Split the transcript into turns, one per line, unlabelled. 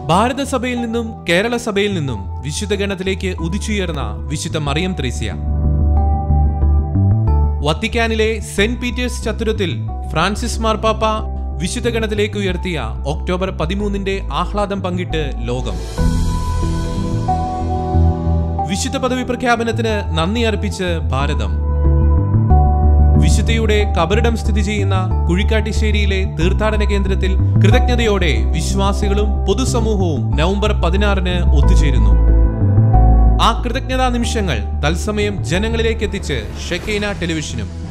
ഭാരതസഭയിൽ നിന്നും കേരള സഭയിൽ നിന്നും വിശുദ്ധ ഗണത്തിലേക്ക് ഉദിച്ചുയർന്ന വിശുദ്ധ മറിയം ത്രേസ്യ വത്തിക്കാനിലെ സെന്റ് പീറ്റേഴ്സ് ചത്തുരത്തിൽ ഫ്രാൻസിസ് മാർപ്പാപ്പ വിശുദ്ധ ഗണത്തിലേക്ക് ഉയർത്തിയ ഒക്ടോബർ പതിമൂന്നിന്റെ ആഹ്ലാദം പങ്കിട്ട് ലോകം വിശുദ്ധ പദവി പ്രഖ്യാപനത്തിന് നന്ദി അർപ്പിച്ച് ഭാരതം വിശുദ്ധയുടെ കബറിടം സ്ഥിതി ചെയ്യുന്ന കുഴിക്കാട്ടിശ്ശേരിയിലെ തീർത്ഥാടന കേന്ദ്രത്തിൽ കൃതജ്ഞതയോടെ വിശ്വാസികളും പൊതുസമൂഹവും നവംബർ പതിനാറിന് ഒത്തുചേരുന്നു ആ കൃതജ്ഞതാ നിമിഷങ്ങൾ തത്സമയം ജനങ്ങളിലേക്ക് എത്തിച്ച് ഷെക്കൈന ടെലിവിഷനും